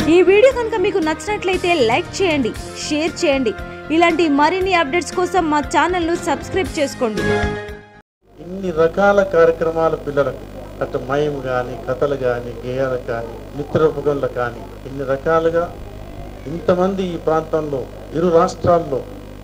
ఈ వీడియో కనుక మీకు నచ్చినట్లయితే లైక్ చేయండి షేర్ చేయండి ఇలాంటి మరిన్ని అప్డేట్స్ కోసం మా ఛానల్ను సబ్స్క్రైబ్ చేసుకోండి ఇన్ని రకాల కార్యక్రమాలు పిల్లలకు అటు మయం కానీ కథలు కానీ గేయాలు కానీ నిత్యరూపకంలు కానీ ఇన్ని రకాలుగా ఇంతమంది ఈ ప్రాంతంలో ఇరు రాష్ట్రాల్లో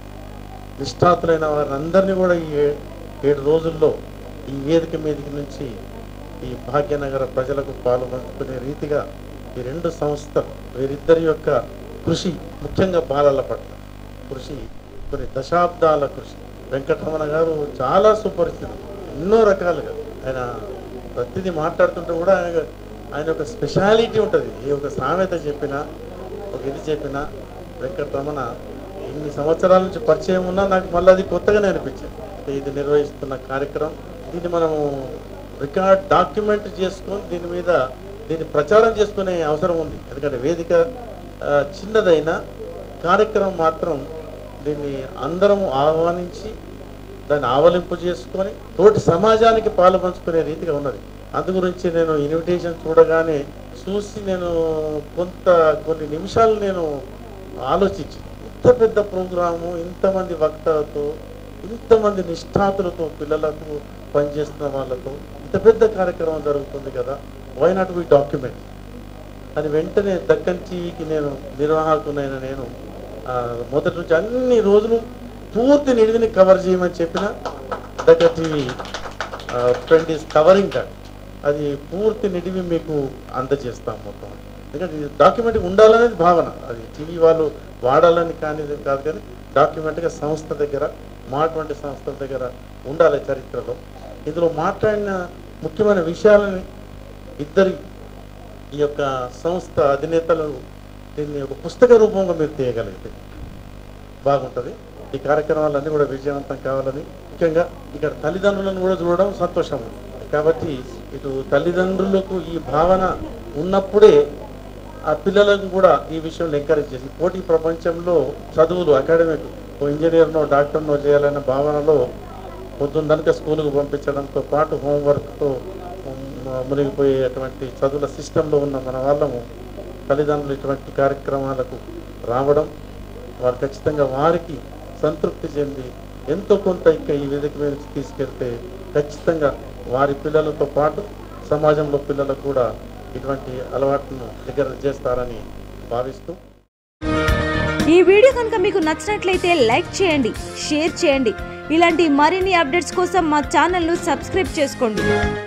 నిష్ఠాతులైన వారిని అందరినీ కూడా ఈ ఏ- ఏడు రోజుల్లో ఈ వేదిక మీదకి నుంచి ఈ భాగ్యనగర ప్రజలకు పాలు పంచుకునే రీతిగా ఈ రెండు సంస్థలు వీరిద్దరి యొక్క కృషి ముఖ్యంగా బాలల పట్ల కృషి కొన్ని దశాబ్దాల కృషి వెంకటరమణ గారు చాలా సుపరిచితులు ఎన్నో రకాలుగా ఆయన ప్రతిదీ మాట్లాడుతుంటే కూడా ఆయన ఆయన ఒక స్పెషాలిటీ ఉంటుంది ఏ ఒక సామెత చెప్పినా ఒక ఇది చెప్పినా వెంకటరమణ ఇన్ని సంవత్సరాల నుంచి పరిచయం ఉన్నా నాకు మళ్ళీ అది కొత్తగానే అనిపించింది ఇది నిర్వహిస్తున్న కార్యక్రమం దీన్ని మనము రికార్డ్ డాక్యుమెంట్ చేసుకొని దీని మీద దీన్ని ప్రచారం చేసుకునే అవసరం ఉంది ఎందుకంటే వేదిక ఆ, చిన్నదైనా కార్యక్రమం మాత్రం దీన్ని అందరం ఆహ్వానించి దాన్ని ఆవలింపు చేసుకొని తోటి సమాజానికి పాలు పంచుకునే రీతిగా ఉన్నది అందు గురించి నేను ఇన్విటేషన్ చూడగానే చూసి నేను కొంత కొన్ని నిమిషాలు నేను ఆలోచించి ఇంత పెద్ద ప్రోగ్రాము ఇంతమంది వక్తలతో ఇంతమంది నిష్ఠాతులతో పిల్లలకు పనిచేస్తున్న వాళ్ళతో ఇంత పెద్ద కార్యక్రమం జరుగుతుంది కదా వై నాట్ వి డాక్యుమెంట్ అని వెంటనే దక్కన్ టీవీకి నేను నిర్వాహకునైన నేను ఆ, మొదటి నుంచి అన్ని రోజులు పూర్తి నిడివిని కవర్ చేయమని చెప్పిన Deccan TV friend is covering that అది పూర్తి నిడివి మీకు అందజేస్తాం మొత్తం ఎందుకంటే ఇది డాక్యుమెంట్ ఉండాలనేది భావన అది టీవీ వాళ్ళు వాడాలని కానీ ఇది కాదు కానీ డాక్యుమెంట్గా సంస్థ దగ్గర మాటువంటి సంస్థల దగ్గర ఉండాలి చరిత్రలో ఇందులో మాట్లాడిన ముఖ్యమైన విషయాలని ఇద్దరి ఈ యొక్క సంస్థ అధినేతలు దీన్ని ఒక పుస్తక రూపంగా మీరు తీయగలిగితే బాగుంటుంది ఈ కార్యక్రమాలన్నీ కూడా విజయవంతం కావాలని ముఖ్యంగా ఇక్కడ తల్లిదండ్రులను కూడా చూడడం సంతోషం కాబట్టి ఇటు తల్లిదండ్రులకు ఈ భావన ఉన్నప్పుడే ఆ పిల్లలకు కూడా ఈ విషయంలో ఎంకరేజ్ చేసి పోటీ ప్రపంచంలో చదువులు అకాడమిక్ ఓ ఇంజనీర్నో డాక్టర్నో చేయాలనే భావనలో పొద్దున్న కనుక స్కూల్కి పంపించడంతో పాటు హోంవర్క్తో మునిగిపోయేటువంటి చదువుల సిస్టంలో ఉన్న మన వాళ్ళము తల్లిదండ్రులు ఇటువంటి కార్యక్రమాలకు రావడం వారు ఖచ్చితంగా వారికి సంతృప్తి చెంది ఎంతో కొంత ఇంకా ఈ వేదిక మీద తీసుకెళ్తే ఖచ్చితంగా వారి పిల్లలతో పాటు సమాజంలో పిల్లలకు కూడా ఇటువంటి అలవాట్లను దగ్గర చేస్తారని భావిస్తూ ఈ వీడియో కనుక మీకు నచ్చినట్లయితే లైక్ చేయండి షేర్ చేయండి ఇలాంటి మరిన్ని అప్డేట్స్ కోసం మా ఛానల్ను సబ్స్క్రైబ్ చేసుకోండి